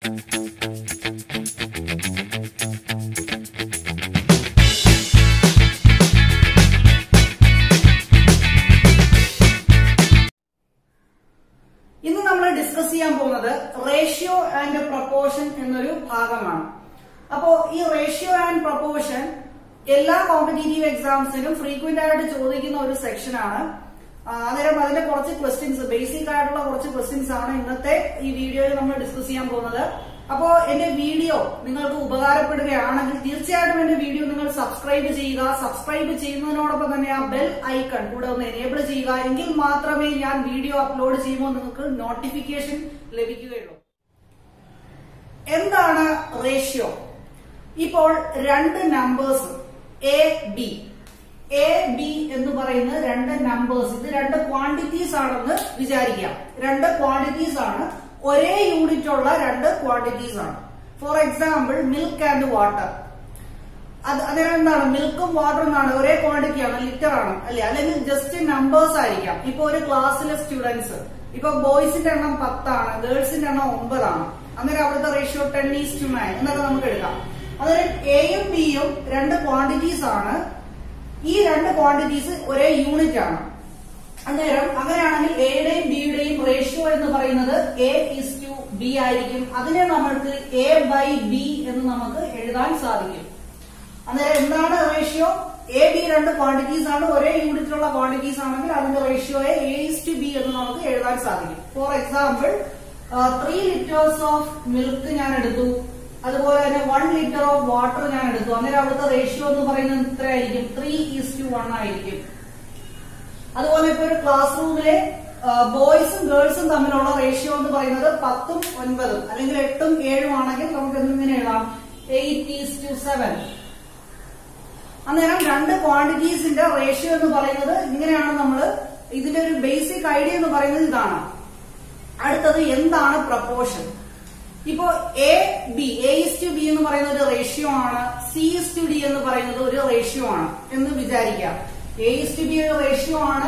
ഇന്ന് നമ്മൾ ഡിസ്കസ് ചെയ്യാൻ പോകുന്നത് റേഷ്യോ ആൻഡ് പ്രപ്പോർഷൻ എന്നൊരു ഭാഗമാണ് അപ്പോ ഈ റേഷ്യോ ആൻഡ് പ്രപ്പോർഷൻ എല്ലാ കോമ്പറ്റേറ്റീവ് എക്സാംസിനും ഫ്രീക്വന്റ് ആയിട്ട് ചോദിക്കുന്ന ഒരു സെക്ഷനാണ് അന്നേരം അതിന്റെ കുറച്ച് ക്വസ്റ്റ്യൻസ് ബേസിക് ആയിട്ടുള്ള കുറച്ച് ക്വസ്റ്റ്യൻസ് ആണ് ഇന്നത്തെ ഈ വീഡിയോയിൽ നമ്മൾ ഡിസ്കസ് ചെയ്യാൻ പോകുന്നത് അപ്പോ എന്റെ വീഡിയോ നിങ്ങൾക്ക് ഉപകാരപ്പെടുകയാണെങ്കിൽ തീർച്ചയായിട്ടും എന്റെ വീഡിയോ നിങ്ങൾ സബ്സ്ക്രൈബ് ചെയ്യുക സബ്സ്ക്രൈബ് ചെയ്യുന്നതിനോടൊപ്പം തന്നെ ആ ബെൽ ഐക്കൺ കൂടെ ഒന്ന് എനേബിൾ ചെയ്യുക എങ്കിൽ മാത്രമേ ഞാൻ വീഡിയോ അപ്ലോഡ് ചെയ്യുമ്പോൾ നിങ്ങൾക്ക് നോട്ടിഫിക്കേഷൻ ലഭിക്കുകയുള്ളൂ എന്താണ് റേഷ്യോ ഇപ്പോൾ രണ്ട് numbers A B A B എന്ന് പറയുന്ന രണ്ട് നമ്പേഴ്സ് ഇത് രണ്ട് ക്വാണ്ടിറ്റീസ് ആണെന്ന് വിചാരിക്കാം രണ്ട് ക്വാണ്ടിറ്റീസ് ആണ് ഒരേ യൂണിറ്റ് ഉള്ള രണ്ട് ക്വാണ്ടിറ്റീസ് ആണ് for example milk and water അത് അന്നേരം എന്താണ് മിൽക്കും വാട്ടറും എന്നാണ് ഒരേ ക്വാണ്ടിറ്റി ആണ് ലിറ്റർ ആണ് അല്ലെ അല്ലെങ്കിൽ ജസ്റ്റ് നമ്പേഴ്സ് ആയിരിക്കാം ഇപ്പൊ ഒരു ക്ലാസ്സിലെ സ്റ്റുഡൻസ് ഇപ്പൊ ബോയ്സിന്റെ എണ്ണം പത്താണ് ഗേൾസിന്റെ എണ്ണം ഒമ്പതാണ് അന്നേരം അവിടുത്തെ ratio ten is to nine എന്നൊക്കെ നമുക്ക് എടുക്കാം അന്നേരം എയും ബിയും രണ്ട് ക്വാണ്ടിറ്റീസ് ആണ് ഈ രണ്ട് ക്വാണ്ടിറ്റീസ് ഒരേ യൂണിറ്റ് ആണ് അന്നേരം അങ്ങനെയാണെങ്കിൽ എയുടെയും ബിയുടെയും റേഷ്യോ എന്ന് പറയുന്നത് എ ഇസ് ടു ബി ആയിരിക്കും അതിനെ നമ്മൾക്ക് എ ബൈ ബി എന്ന് നമുക്ക് എഴുതാൻ സാധിക്കും അന്നേരം എന്താണ് റേഷ്യോ എ ബി രണ്ട് ക്വാണ്ടിറ്റീസ് ആണ് ഒരേ യൂണിറ്റിലുള്ള ക്വാണ്ടിറ്റീസ് ആണെങ്കിൽ അതിന്റെ റേഷ്യോയെ എ ഇസ് ടു ബി എന്ന് നമുക്ക് എഴുതാൻ സാധിക്കും for example three litres of milk ഞാൻ എടുത്തു അതുപോലെ തന്നെ വൺ ലിറ്റർ ഓഫ് വാട്ടർ ഞാൻ എടുത്തു അന്നേരം അവിടുത്തെ റേഷ്യോ എന്ന് പറയുന്നത് എത്രയായിരിക്കും ത്രീ ഈസ് ടു വൺ ആയിരിക്കും അതുപോലെ ഇപ്പൊ ഒരു ക്ലാസ് റൂമിലെ ബോയ്സും ഗേൾസും തമ്മിലുള്ള റേഷ്യോ എന്ന് പറയുന്നത് പത്തും ഒൻപതും അല്ലെങ്കിൽ എട്ടും ഏഴും ആണെങ്കിൽ നമുക്ക് എന്തിങ്ങനെ എഴുതാം എയ്റ്റ് ഈസ് ടു സെവൻ അന്നേരം രണ്ട് ക്വാണ്ടിറ്റീസിന്റെ റേഷ്യോ എന്ന് പറയുന്നത് ഇങ്ങനെയാണ് നമ്മൾ ഇതിന്റെ ഒരു ബേസിക് ഐഡിയ എന്ന് പറയുന്നത് ഇതാണ് അടുത്തത് എന്താണ് പ്രപ്പോർഷൻ ഇപ്പോ A B A is to B എന്ന് പറയുന്ന ഒരു റേഷ്യോ ആണ് സി ഇസ് ടു ഡി എന്ന് പറയുന്നത് ഒരു റേഷ്യോ ആണ് എന്ന് വിചാരിക്കാം എ ഇസ് ടു ബി ഒരു റേഷ്യോ ആണ്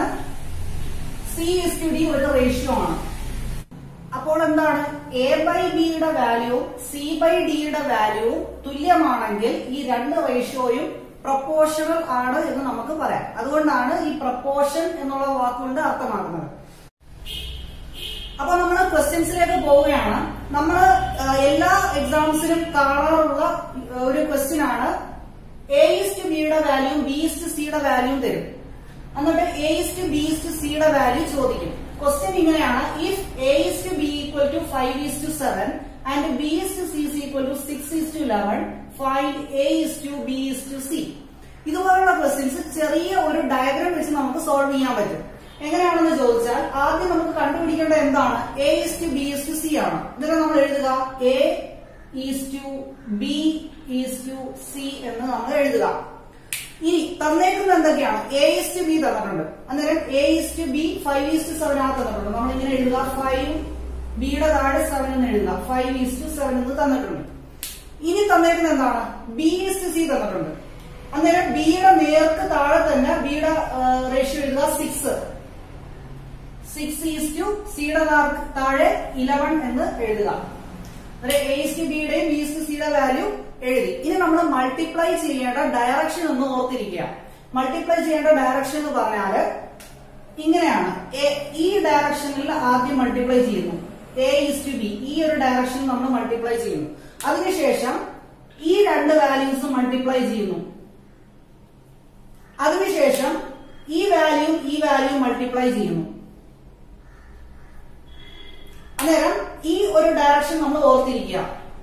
സി ഇസ് ടു ഡി ഒരു റേഷ്യോ ആണ് അപ്പോൾ എന്താണ് എ ബൈ ബിയുടെ വാല്യൂവും സി ബൈ ഡിയുടെ വാല്യൂവും തുല്യമാണെങ്കിൽ ഈ രണ്ട് റേഷ്യോയും പ്രപ്പോർഷണൽ ആണ് എന്ന് നമുക്ക് പറയാം അതുകൊണ്ടാണ് ഈ പ്രപ്പോർഷൻ എന്നുള്ള വാക്കുകൊണ്ട് അർത്ഥമാക്കുന്നത് അപ്പൊ നമ്മൾ ക്വസ്റ്റ്യൻസിലേക്ക് പോവുകയാണ് നമ്മൾ എല്ലാ എക്സാംസിനും കാണാറുള്ള ഒരു ക്വസ്റ്റ്യൻ ആണ് എ ഇസ് ടു ബിയുടെ വാല്യൂ ബി ഇസ് ടു സിയുടെ വാല്യൂ തരും എന്നിട്ട് A is to B is to സിയുടെ വാല്യൂ ചോദിക്കും ക്വസ്റ്റ്യൻ ഇങ്ങനെയാണ് if A is to B equal to five is to seven and B is to C is equal to six is to eleven find A is to B is to C ഇതുപോലുള്ള questions ചെറിയ ഒരു diagram വെച്ച് നമുക്ക് solve ചെയ്യാൻ പറ്റും എങ്ങനെയാണെന്ന് ചോദിച്ചാൽ ആദ്യം നമുക്ക് കണ്ടുപിടിക്കേണ്ട എന്താണ് A is to B is to C ആണ് ഇതിനെ നമ്മൾ എഴുതുക A is to B is to C എന്ന് നമ്മൾ എഴുതുക ഇനി തന്നേക്കുന്നത് എന്തൊക്കെയാണ് എ ഇസ് ടു ബി തന്നിട്ടുണ്ട് അന്നേരം A is to B five is to seven ആ തന്നിട്ടുണ്ട് നമ്മൾ ഇങ്ങനെ എഴുതുക ഫൈവ് ബിയുടെ താഴെ സെവൻ എന്ന് എഴുതുക ഫൈവ് ഈസ് ടു സെവൻ എന്ന് തന്നിട്ടുണ്ട് ഇനി തന്നേക്കുന്നത് എന്താണ് ബി ഈസ് ടു സി തന്നിട്ടുണ്ട് അന്നേരം ബിയുടെ നേർക്ക് താഴെ തന്നെ ബിയുടെ റേഷ്യോ എഴുതുക സിക്സ് സിക്സ് ഈസ് ടു സിയുടെ താഴെ ഇലവൻ എന്ന് എഴുതുക അതായത് എ ഇസ് ടു ബിയുടെയും ബി ഇസ് ടു സിയുടെ വാല്യൂ എഴുതി ഇനി നമ്മൾ മൾട്ടിപ്ലൈ ചെയ്യേണ്ട ഡയറക്ഷൻ ഒന്ന് ഓർത്തിരിക്കുക മൾട്ടിപ്ലൈ ചെയ്യേണ്ട ഡയറക്ഷൻ എന്ന് പറഞ്ഞാല് ഇങ്ങനെയാണ് ഈ ഡയറക്ഷനിൽ ആദ്യം മൾട്ടിപ്ലൈ ചെയ്യുന്നു എ ഇസ് ടു ബി ഈ ഒരു ഡയറക്ഷനിൽ നമ്മൾ മൾട്ടിപ്ലൈ ചെയ്യുന്നു അതിനുശേഷം ഈ രണ്ട് വാല്യൂസ് മൾട്ടിപ്ലൈ ചെയ്യുന്നു അതിനുശേഷം ഈ വാല്യൂ ഈ വാല്യൂ മൾട്ടിപ്ലൈ ചെയ്യുന്നു അന്നേരം ഈ ഒരു ഡയറക്ഷൻ നമ്മൾ ഓർത്തിരിക്കുക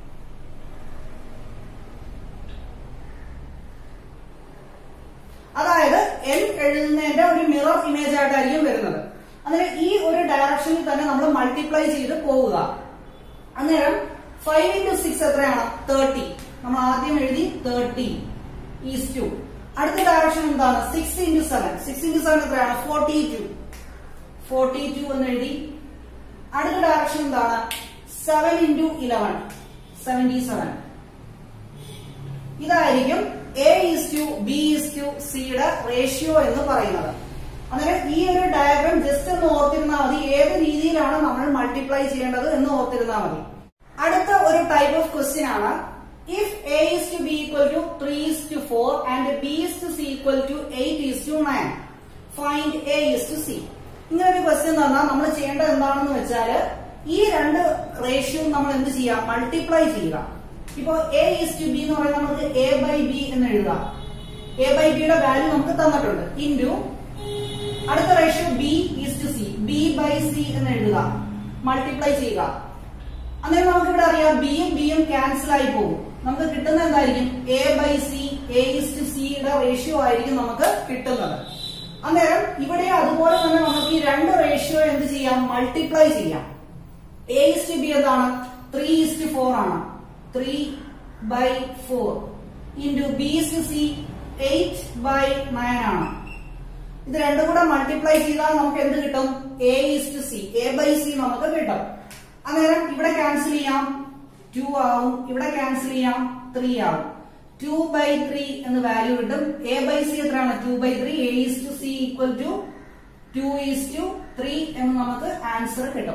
അതായത് എൻ എഴുതുന്നതിന്റെ ഒരു മിറർ ഇമേജ് ആയിട്ടായിരിക്കും വരുന്നത് അന്നേരം ഈ ഒരു ഡയറക്ഷനിൽ തന്നെ നമ്മൾ മൾട്ടിപ്ലൈ ചെയ്ത് പോവുക അന്നേരം ഫൈവ് ഇൻറ്റു സിക്സ് എത്രയാണ് തേർട്ടി നമ്മൾ ആദ്യം എഴുതി തേർട്ടി ഈസ് ടു അടുത്ത ഡയറക്ഷൻ എന്താണ് six into seven six into seven എത്രയാണ് ഫോർട്ടി ടു ഫോർട്ടി ടു എന്ന് എഴുതി അടുത്ത ഡയറക്ഷൻ എന്താണ് seven into eleven seventy seven ഇതായിരിക്കും A is to B is to സിയുടെ റേഷ്യോ എന്ന് പറയുന്നത് അങ്ങനെ ഈ ഒരു ഡയഗ്രാം ജസ്റ്റ് ഒന്ന് ഓർത്തിരുന്നാൽ മതി ഏത് രീതിയിലാണ് നമ്മൾ മൾട്ടിപ്ലൈ ചെയ്യേണ്ടത് എന്ന് ഓർത്തിരുന്നാൽ മതി അടുത്ത ഒരു ടൈപ്പ് ഓഫ് ക്വസ്റ്റ്യൻ ആണ് if A is to B equal to three is to four and B is to C equal to eight is to nine find A is to C ഇങ്ങനെ ഒരു question തന്നാൽ നമ്മൾ ചെയ്യേണ്ടത് എന്താണെന്ന് വെച്ചാല് ഈ രണ്ട് റേഷ്യോ നമ്മൾ എന്ത് ചെയ്യാം മൾട്ടിപ്ലൈ ചെയ്യുക ഇപ്പോ എ ഇസ് ടു ബി എന്ന് പറയുന്നത് നമുക്ക് എ ബൈ ബി എന്ന് എഴുതാം എ ബൈ ബിയുടെ വാല്യൂ നമുക്ക് തന്നിട്ടുണ്ട് ഇൻറ്റു അടുത്ത ratio B is to C B by C എന്ന് എഴുതുക മൾട്ടിപ്ലൈ ചെയ്യുക അന്നേരം നമുക്ക് ഇവിടെ അറിയാം ബിയും ബിയും ക്യാൻസൽ ആയി പോകും നമുക്ക് കിട്ടുന്ന എന്തായിരിക്കും A by C A is to സിയുടെ റേഷ്യോ ആയിരിക്കും നമുക്ക് കിട്ടുന്നത് അന്നേരം ഇവിടെ അതുപോലെ തന്നെ നമുക്ക് ഈ രണ്ട് റേഷ്യോ എന്ത് ചെയ്യാം മൾട്ടിപ്ലൈ ചെയ്യാം എ ഇസ് ടു ബി എന്താണ് ത്രീ ഇസ് ടു ഫോർ ആണ് three by four into B is to C eight by nine ആണ് ഇത് രണ്ടും കൂടെ മൾട്ടിപ്ലൈ ചെയ്താൽ നമുക്ക് എന്ത് കിട്ടും A is to C A by C നമുക്ക് കിട്ടും അന്നേരം ഇവിടെ ക്യാൻസൽ ചെയ്യാം ടു ആവും ഇവിടെ ക്യാൻസൽ ചെയ്യാം ത്രീ ആവും ടു ബൈ ത്രീ എന്ന് വാല്യൂ കിട്ടും എ ബൈ സി എത്രയാണ് two by three A is to C equal to two is to three എന്ന് നമുക്ക് ആൻസർ കിട്ടും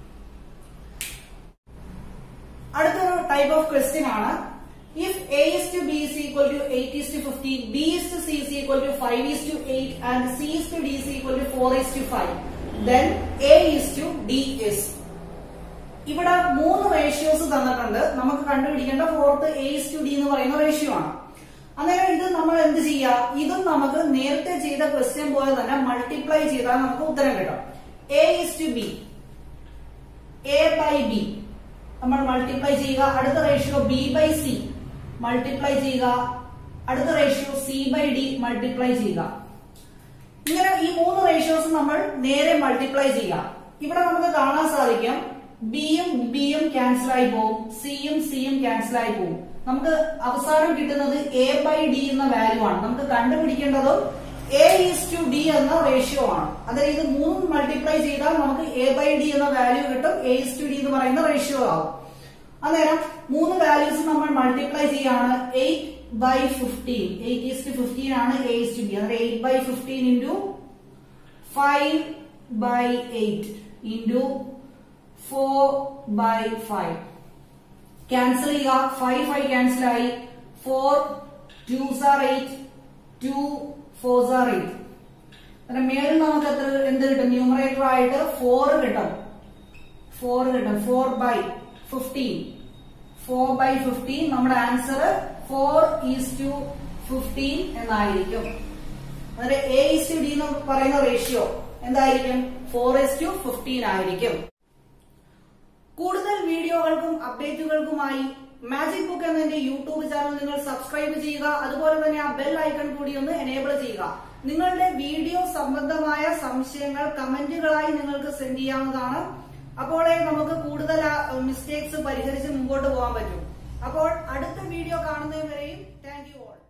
അടുത്തൊരു ടൈപ്പ് ഓഫ് ക്വസ്റ്റ്യൻ ആണ് if A is to B is equal to eight is to fifteen B is to C is equal to five is to eight and C is to D is equal to four is to five then A is to D is ഇവിടെ മൂന്ന് ratios തന്നിട്ടുണ്ട് നമുക്ക് കണ്ടുപിടിക്കേണ്ട fourth A is to D എന്ന് പറയുന്ന ratio ആണ് അന്നേരം ഇത് നമ്മൾ എന്ത് ചെയ്യുക ഇതും നമുക്ക് നേരത്തെ ചെയ്ത ക്വസ്റ്റ്യൻ പോലെ തന്നെ മൾട്ടിപ്ലൈ ചെയ്താൽ നമുക്ക് ഉത്തരം കിട്ടും A is to B A by B നമ്മൾ മൾട്ടിപ്ലൈ ചെയ്യുക അടുത്ത ratio B by C multiply ചെയ്യുക അടുത്ത ratio C by D multiply ചെയ്യുക ഇങ്ങനെ ഈ മൂന്ന് റേഷ്യോസ് നമ്മൾ നേരെ മൾട്ടിപ്ലൈ ചെയ്യുക ഇവിടെ നമുക്ക് കാണാൻ സാധിക്കും ബിയും ബിയും ക്യാൻസൽ ആയി പോകും സിയും സിയും ക്യാൻസൽ ആയി പോകും നമുക്ക് അവസാനം കിട്ടുന്നത് എ ബൈ ഡി എന്ന വാല്യൂ ആണ് നമുക്ക് കണ്ടുപിടിക്കേണ്ടതും എ ഈസ് ടു ഡി എന്ന റേഷ്യോ ആണ് അതായത് ഇത് മൂന്ന് മൾട്ടിപ്ലൈ ചെയ്താൽ നമുക്ക് എ ബൈ ഡി എന്ന വാല്യൂ കിട്ടും എ ഈസ് ടു ഡി എന്ന് പറയുന്ന റേഷ്യോ ആവും അന്നേരം മൂന്ന് വാല്യൂസ് നമ്മൾ മൾട്ടിപ്ലൈ ചെയ്യാണ് eight by fifteen eight is to fifteen ആണ് എ ഈസ് ടു ബി അതായത് eight by fifteen into five by eight into four by five cancel ചെയ്യുക ഫൈവ് ഫൈവ് ക്യാൻസൽ ആയി four twos are eight two fours are eight അന്നേരം മേളിൽ നമുക്ക് എത്ര എന്ത് കിട്ടും ന്യൂമറേറ്റർ ആയിട്ട് ഫോർ കിട്ടും ഫോർ കിട്ടും four by fifteen four by fifteen നമ്മുടെ answer four is to fifteen എന്നായിരിക്കും അതായത് എ ഈസ് ടു ഡി എന്ന് പറയുന്ന റേഷ്യോ എന്തായിരിക്കും ഫോർ ഈസ് ടു ഫിഫ്റ്റീൻ ആയിരിക്കും കൂടുതൽ വീഡിയോകൾക്കും അപ്ഡേറ്റുകൾക്കുമായി മാജിക് ബുക്ക് എന്ന എന്റെ യൂട്യൂബ് ചാനൽ നിങ്ങൾ സബ്സ്ക്രൈബ് ചെയ്യുക അതുപോലെ തന്നെ ആ ബെൽ ഐക്കൺ കൂടി ഒന്ന് എനേബിൾ ചെയ്യുക നിങ്ങളുടെ വീഡിയോ സംബന്ധമായ സംശയങ്ങൾ കമന്റുകളായി നിങ്ങൾക്ക് സെൻഡ് ചെയ്യാവുന്നതാണ് അപ്പോഴേ നമുക്ക് കൂടുതൽ മിസ്റ്റേക്സ് പരിഹരിച്ച് മുമ്പോട്ട് പോകാൻ പറ്റും അപ്പോൾ അടുത്ത വീഡിയോ കാണുന്നതുവരെയും താങ്ക് യു ഓൾ